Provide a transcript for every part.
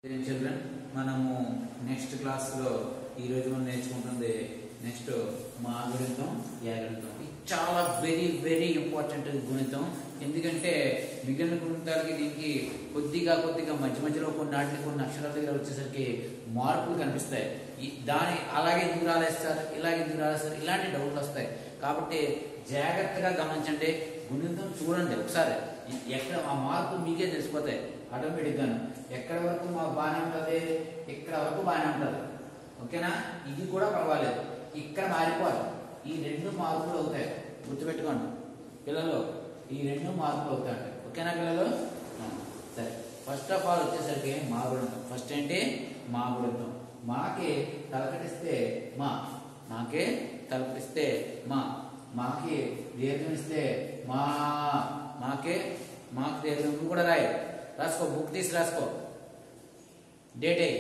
Children మనము next క్లాస్లో ఈరోజు మనం నేర్చుకుంటుంది నెక్స్ట్ మా గణితం యా గణితం ఇది చాలా వెరీ వెరీ ఇంపార్టెంట్ గణితం ఎందుకంటే మిగిలిన గణితాలకి దీనికి కొద్దిగా కొద్దిగా మధ్య మధ్యలో కొన్ని నాటికి కొన్ని అక్షరాల దగ్గర వచ్చేసరికి మార్పులు కనిపిస్తాయి ఈ- దాని అలాగే ఎందుకు రాలేస్తారు ఇలాగే ఎందుకు రాలేస్తారు ఇలాంటి డౌట్లు వస్తాయి కాబట్టి జాగ్రత్తగా గమనించండి గుణితం చూడండి ఒకసారి ఎ- ఎక్కడ ఆ మార్పు మీకే తెలిసిపోతాయి ఆటోమేటిక్గాను ఎక్కడ వరకు మా బాగానే ఉంటుంది ఇక్కడ వరకు బాగానే ఉంటుంది ఓకేనా ఇది కూడా పర్వాలేదు ఇక్కడ మారిపోదు ఈ రెండు మార్పులు అవుతాయి గుర్తుపెట్టుకోండి పిల్లలు ఈ రెండు మార్పులు అవుతాయి ఓకేనా పిల్లలు ఆ, సరే ఫస్ట్ ఆఫ్ ఆల్ వచ్చేసరికి మా గుణితం ఫస్ట్ ఏంటి మా గుణితం మాకి తలకటిస్తే మా మాకే తలకటిస్తే మా మాకి దీర్ఘం ఇస్తే మా మాకే మాకు దీర్ఘం నువ్వు కూడా రాయి రాసుకో బుక్ తీసి రాసుకో డేట్ అయ్యి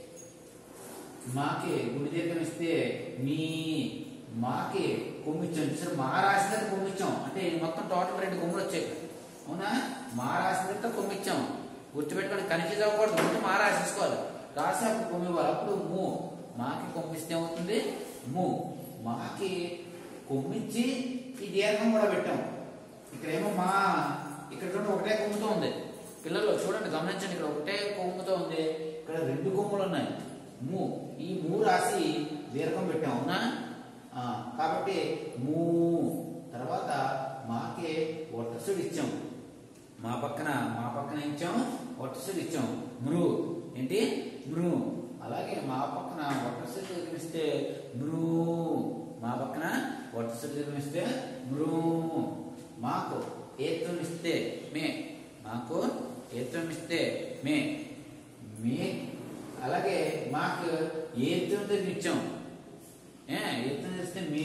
మాకి గుడి దీర్ఘం ఇస్తే మీ మాకి కొమ్మిచ్చాం చూసారు మా రాసినట్టు కొమ్మిచ్చాం అంటే ఇది మొత్తం టోటల్ రెండు కొమ్ములు వచ్చాయి అవునా మా రాసినట్టు కొమ్మిచ్చాం గుర్తుపెట్టుకొని కన్ఫ్యూజ్ అవ్వకూడదు ముందు మా రాసేసుకోవాలి రాసి అప్పుడు కొమ్మి ఇవ్వాలి అప్పుడు ము మాకి కొమ్మిస్తే ఏమవుతుంది ము మాకి కొమ్మిచ్చి ఈ దీర్ఘం కూడా పెట్టాం ఇక్కడేమో మా ఇక్కడ చూడండి ఒకటే కొమ్ముతో ఉంది పిల్లలు చూడండి గమనించండి ఇక్కడ ఒకటే కొమ్ముతో ఉంది ఇక్కడ రెండు కొమ్ములు ఉన్నాయి ము ఈ మూ రాసి దీర్ఘం పెట్టాం అవునా ఆ, కాబట్టి మూ తర్వాత మాకే ఒట్టసుడు ఇచ్చాం మా పక్కన మా పక్కన ఇచ్చాం ఒట్టసుడు ఇచ్చాం మృ ఏంటి మృ అలాగే మా పక్కన ఒట్టసుడు నిర్మిస్తే మృ మా పక్కన ఒట్టసుడు నిర్మిస్తే మృ మాకు ఏత్వం ఇస్తే మే మాకు ఏత్వం ఇస్తే మే మే అలాగే మాకు ఏత్వంతో ఇచ్చాం ఏ ఏత్వం ఇస్తే మే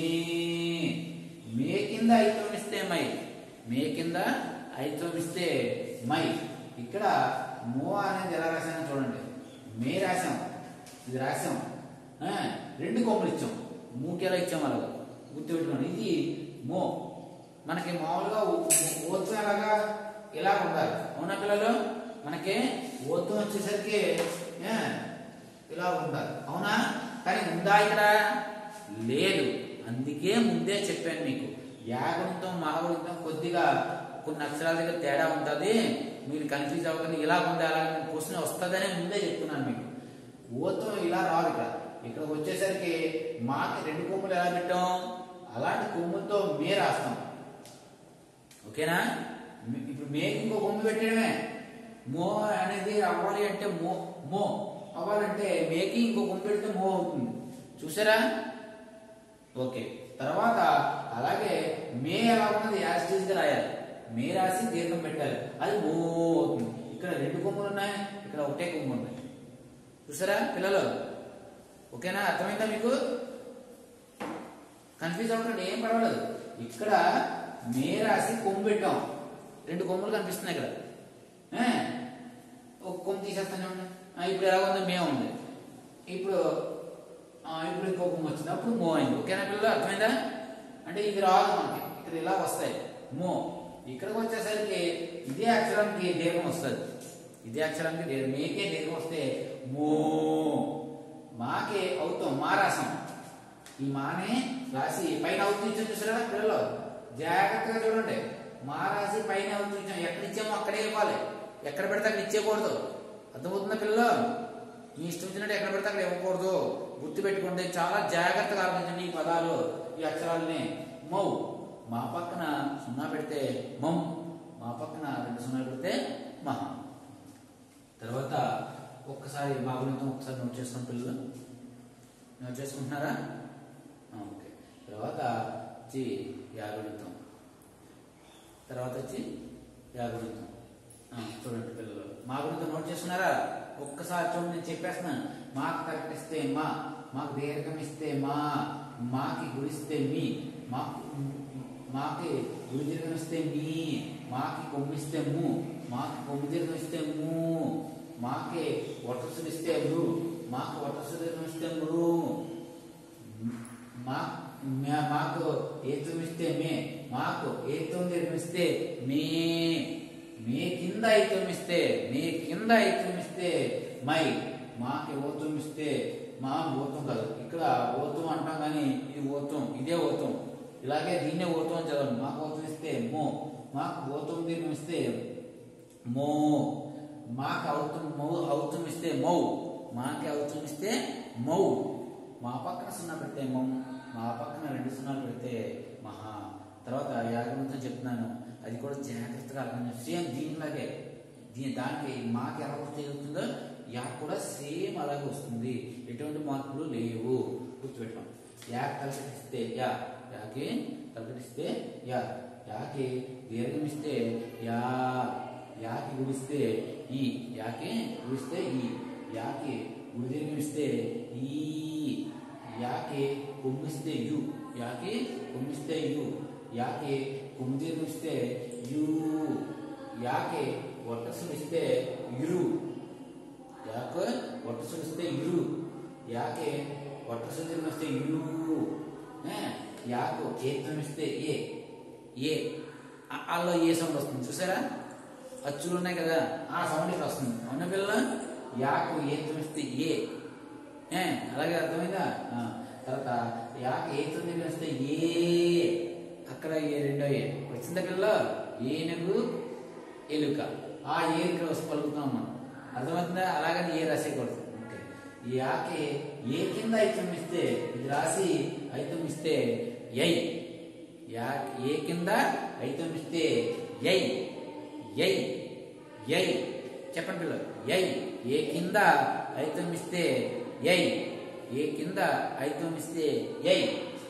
మే కింద ఐత్వం ఇస్తే మై మే కింద ఐత్వం ఇస్తే మై ఇక్కడ మో అనేది ఎలా రాశానో చూడండి మే రాశాం ఇది రాశాం ఆ, రెండు కొమ్మలు ఇచ్చాం మూకి ఎలా ఇచ్చాం అలాగా గుర్తుపెట్టుకోండి ఇది మో మనకి మామూలుగా ఓత్వం ఎలాగా ఇలా ఉండాలి అవునా పిల్లలు మనకి ఓత్వం వచ్చేసరికి ఏ, ఇలా ఉండాలి అవునా కానీ ఉందా ఇక్కడ లేదు అందుకే ముందే చెప్పాను మీకు యాగుణితం మహాగుణితం కొద్దిగా కొన్ని అక్షరాల దగ్గర తేడా ఉంటుంది మీరు కన్ఫ్యూజ్ అవ్వకండి ఇలా ఉంది అలా క్వశ్చన్ వస్తుందనే ముందే చెప్తున్నాను మీకు ఓత్వం ఇలా రాదు ఇక్కడ ఇక్కడ వచ్చేసరికి మాకి రెండు కొమ్ములు ఎలా పెట్టాం అలాంటి కొమ్ములతో మే రాస్తాం ఓకేనా మీ- ఇప్పుడు మేకి ఇంకో కొమ్ము పెట్టడమే మో అనేది అవ్వాలి అంటే మో మో అవ్వాలంటే మేకి ఇంకో కొమ్ము పెడితే మో అవుతుంది చూసారా ఓకే తర్వాత అలాగే మే ఎలా ఉన్నది యాస్టీజ్ గా రాయాలి మే రాసి దీర్ఘం పెట్టాలి అది మో అవుతుంది ఇక్కడ రెండు కొమ్ములు ఉన్నాయి ఇక్కడ ఒకటే కొమ్ము ఉంది చూసారా పిల్లలు ఓకేనా అర్థమైందా మీకు కన్ఫ్యూజ్ అవ్వకండి ఏం పర్వాలేదు ఇక్కడ మే రాసి కొమ్ము పెట్టాం రెండు కొమ్ములు కనిపిస్తున్నాయి ఇక్కడ ఏ? ఒక కొమ్ము తీసేస్తాను చూడండి ఆ, ఇప్పుడు ఎలా ఉంది మే ఉంది ఇప్పుడు ఆ, ఇప్పుడు ఇంకో కొమ్ము వచ్చింది అప్పుడు మో అయింది ఓకేనా పిల్లలు అర్థమైందా అంటే ఇది రాదు మనకి ఇక్కడ ఇలా వస్తాయి మో ఇక్కడికి వచ్చేసరికి ఇదే అక్షరానికి దీర్ఘం వస్తుంది ఇదే అక్షరానికి దీర్ఘం మేకే దీర్ఘం వస్తే మో మాకే అవుతాం మా రాసాం ఈ మానే రాసి పైన అవుతుంది చూసారా పిల్లలు జాగ్రత్తగా చూడండి మా రాసి పైన అవుతుంది ఎక్కడ ఇచ్చామో అక్కడే ఇవ్వాలి ఎక్కడ పెడితే అక్కడ ఇచ్చేయకూడదు అర్థమవుతుందా పిల్లలు మీ ఇష్టం వచ్చినట్టు ఎక్కడ పెడితే అక్కడ ఇవ్వకూడదు గుర్తు పెట్టుకోండి చాలా జాగ్రత్తగా ఆలోచించండి ఈ పదాలు ఈ అక్షరాలని మౌ మా పక్కన సున్నా పెడితే మమ్ మా పక్కన రెండు సున్నా పెడితే మహా తర్వాత ఒక్కసారి మా గురించి ఒకసారి నోట్ చేసుకుని పిల్లలు నోట్ చేసుకుంటున్నారా ఆ, ఓకే తర్వాత వచ్చి యాగుణితం తర్వాత వచ్చి యాగుణితం ఆ, చూడండి పిల్లలు మా గురించి నోట్ చేసుకున్నారా ఒక్కసారి చూడండి నేను చెప్పేస్తున్నాను మాకు కరెక్ట్ ఇస్తే మా మాకు దీర్ఘం ఇస్తే మా మాకి గుడిస్తే మీ మాకు మాకి గుడి దీర్ఘం ఇస్తే మీ మాకి కొమ్మిస్తే ము మాకి కొమ్మి దీర్ఘం ఇస్తే ము మాకి వటసులు ఇస్తే ము మాకు వటసు దీర్ఘం ఇస్తే మురు మా మా- మాకు ఏతం ఇస్తే మే మాకు ఏతం నిర్మిస్తే మే మే కింద ఐతం ఇస్తే మే కింద ఐతం ఇస్తే మై మాకి ఓతం ఇస్తే మా ఓతం కాదు ఇక్కడ ఓతం అంటాం కానీ ఇది ఓతం ఇదే ఓతం ఇలాగే దీన్నే ఓతం అని చదవండి మాకు ఓతం ఇస్తే మో మాకు ఓతం దీర్ఘం ఇస్తే మో మాకు అవుతం మౌ అవుతం ఇస్తే మౌ మాకి అవుతం ఇస్తే మౌ మా పక్కన సున్నా పెడితే మౌ మా పక్కన రెండు సున్నాలు పెడితే మహా తర్వాత యాగంతో చెప్తున్నాను అది కూడా జాగ్రత్తగా అర్థం చేసుకో. సేమ్ దీనిలాగే దీని దానికి మాకి ఎలా గుర్తుందో యా కూడా సేమ్ అలాగే వస్తుంది ఎటువంటి మార్పులు లేవు గుర్తుపెట్టుకోండి యా తలకటిస్తే యా యాకి తలకటిస్తే యా యాకి దీర్ఘం ఇస్తే యా యాకి గుడిస్తే ఈ యాకి గుడిస్తే ఈ యాకి గుడి దీర్ఘం ఇస్తే ఈ యాకి కొమ్మిస్తే యు యాకి కొమ్మిస్తే యు యాకి కొమ్మి దీర్ఘం ఇస్తే యు యాకి ఒట్టసం ఇస్తే ఇరు యాకు ఒట్టసం ఇస్తే ఇరు యాకి ఒట్టసం దీర్ఘం ఇస్తే ఇరు ఏ, యాకు ఏత్వం ఇస్తే ఏ ఏ ఆ- అల్లో ఏ సౌండ్ వస్తుంది చూసారా అచ్చులు ఉన్నాయి కదా ఆ సౌండ్ ఇక్కడ వస్తుంది అవునా పిల్లల యాకు ఏత్వం ఇస్తే ఏ ఏ అలాగే అర్థమైందా ఆ, తర్వాత యాకు ఏత్వం దగ్గర వస్తే ఏ అక్కడ ఏ రెండో ఏ వచ్చిందా పిల్ల ఏనుగు ఎలుక ఆ ఏ ఇక్కడ వస్తే పలుకుతాం మనం అర్థమవుతుందా అలాగని ఏ రాసేయకూడదు ఓకే ఈ యాకి ఏ కింద ఐతం ఇస్తే ఇది రాసి ఐతం ఇస్తే యై యా ఏ కింద ఐతం ఇస్తే యై యై యై చెప్పండి పిల్లలు యై ఏ కింద ఐతం ఇస్తే యై ఏ కింద ఐతం ఇస్తే యై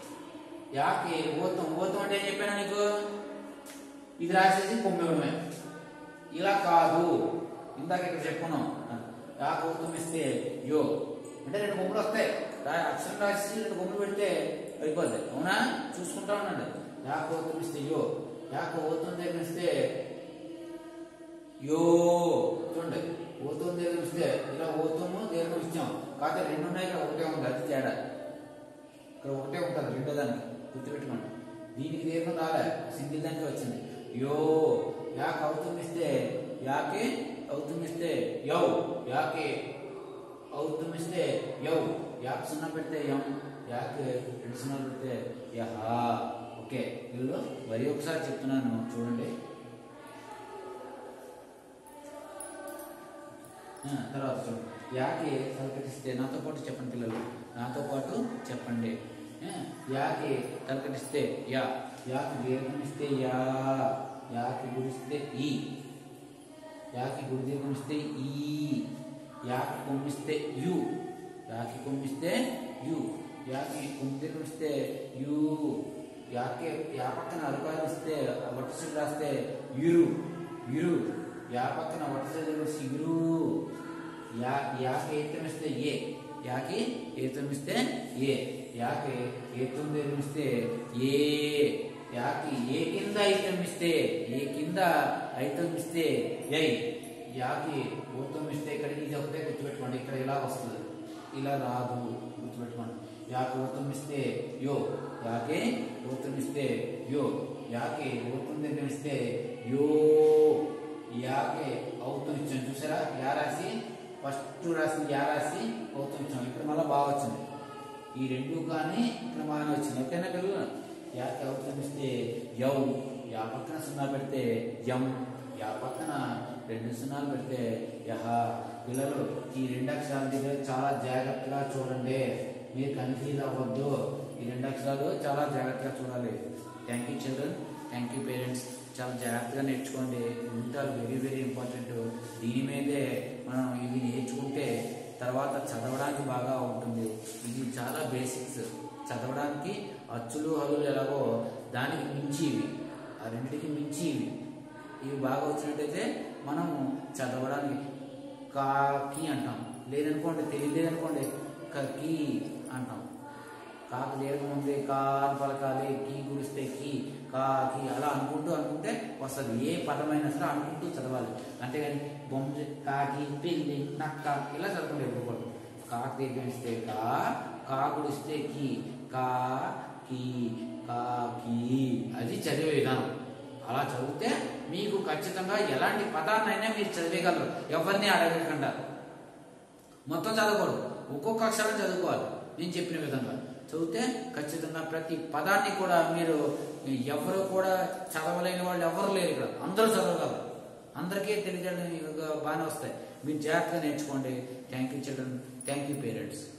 యాకి ఓతం ఓతం అంటే ఏం చెప్పాను నీకు ఇది రాసేసి కొమ్మివ్వడమే ఇలా కాదు ఇందాక ఇక్కడ చెప్పుకున్నాం యాక ఓతం ఇస్తే యో అంటే రెండు కొమ్ములు వస్తాయి రా- అక్షరం రాసి రెండు కొమ్ములు పెడితే అయిపోద్ది అవునా చూసుకుంటా ఉండండి యాక ఓతం ఇస్తే యో యాక ఓతం దగ్గర ఇస్తే యో చూడండి ఓతం దీర్ఘం ఇస్తే ఇలా ఓతము దీర్ఘం ఇచ్చాం కాకపోతే రెండు ఉన్నాయి ఇక్కడ ఒకటే ఉంది అది తేడా ఇక్కడ ఒకటే ఉంటుంది రెండో దానికి గుర్తుపెట్టుకోండి దీనికి దీర్ఘం రాలే సింగిల్ దానికి వచ్చింది యో యాక్ అవుతుంది ఇస్తే యాకి అవుతుంది ఇస్తే యౌ యాకి అవుతుంది ఇస్తే యౌ యాక్ సున్నా పెడితే యం యాక్ రెండు సున్నా పెడితే యహా ఓకే వీళ్ళు మరి ఒకసారి చెప్తున్నాను చూడండి ఆ, తర్వాత చూడండి యాకి తలకటిస్తే నాతో పాటు చెప్పండి పిల్లలు నాతో పాటు చెప్పండి ఆ, యాకి తలకటిస్తే యా యాకి దీర్ఘం ఇస్తే యా యాకి గుడిస్తే ఈ యాకి గుడి దీర్ఘం ఇస్తే ఈ యాకి కొమ్మిస్తే యు యాకి కొమ్మిస్తే యు యాకి కొమ్మి దీర్ఘం ఇస్తే యు యాకి యా పక్కన అలుకాలు ఇస్తే వట్టు రాస్తే ఇరు ఇరు యా పక్కన వట్టు రాసి ఇరు యా యాకి ఏతమిస్తే ఏ యాకి ఏతమిస్తే ఏ యాకి ఏతం నిర్మిస్తే ఏ యాకి ఏ కింద ఐతం ఇస్తే ఏ కింద ఐతం ఇస్తే యై యాకి ఊతం ఇస్తే ఇక్కడికి ఇది ఒకటే గుర్తుపెట్టుకోండి ఇక్కడ ఇలా వస్తుంది ఇలా రాదు గుర్తుపెట్టుకోండి యాకి ఊతం ఇస్తే యో యాకి ఊతం ఇస్తే యో యాకి ఊతం నిర్మిస్తే యో యాకి అవుతం ఇచ్చాను చూసారా యా రాసి ఫస్ట్ రాసింది యా రాసి అవుతం ఇచ్చాం ఇక్కడ మళ్ళీ బాగా వచ్చింది ఈ రెండు కానీ ఇక్కడ బాగానే వచ్చింది ఓకేనా పిల్లలు యాకి అవుతం ఇస్తే యౌ యా పక్కన సున్నా పెడితే యం యా పక్కన రెండు సున్నాలు పెడితే యహ పిల్లలు ఈ రెండు అక్షరాల దగ్గర చాలా జాగ్రత్తగా చూడండి మీరు కన్ఫ్యూజ్ అవ్వద్దు ఈ రెండు అక్షరాలు చాలా జాగ్రత్తగా చూడాలి thank you children thank you parents చాలా జాగ్రత్తగా నేర్చుకోండి గుంటాలు వెరీ వెరీ ఇంపార్టెంట్ దీని మీదే మనం ఇవి నేర్చుకుంటే తర్వాత చదవడానికి బాగా ఉంటుంది ఇది చాలా బేసిక్స్ చదవడానికి అచ్చులు హల్లులు ఎలాగో దానికి మించి ఇవి ఆ రెండింటికి మించి ఇవి ఇవి బాగా వచ్చినట్టయితే మనం చదవడానికి కాకి అంటాం లేదనుకోండి తెలియలేదనుకోండి కకి అంటాం కాకు లేకముందే కా అని పలకాలి కీ గురిస్తే కీ కా కీ అలా అనుకుంటూ అనుకుంటే వస్తుంది ఏ పదమైనా సరే అనుకుంటూ చదవాలి అంతేగాని బొమ్మ కాకి పిల్లి నక్క ఇలా చదవకుండా ఎప్పుడు కూడా కాకు దగ్గరిస్తే కా కా గుడిస్తే కీ కా కీ కా కీ అది చదివే విధానం అలా చదివితే మీకు ఖచ్చితంగా ఎలాంటి పదాన్నైనా మీరు చదివేయగలరు ఎవరిని అడగకుండా మొత్తం చదవకూడదు ఒక్కొక్క అక్షరం చదువుకోవాలి నేను చెప్పిన విధంగా చదివితే ఖచ్చితంగా ప్రతి పదాన్ని కూడా మీరు ఎవరు కూడా చదవలేని వాళ్ళు ఎవరు లేరు ఇక్కడ అందరూ చదవగలరు అందరికీ తెలియజేయడం బాగానే వస్తాయి మీరు జాగ్రత్తగా నేర్చుకోండి thank you children thank you parents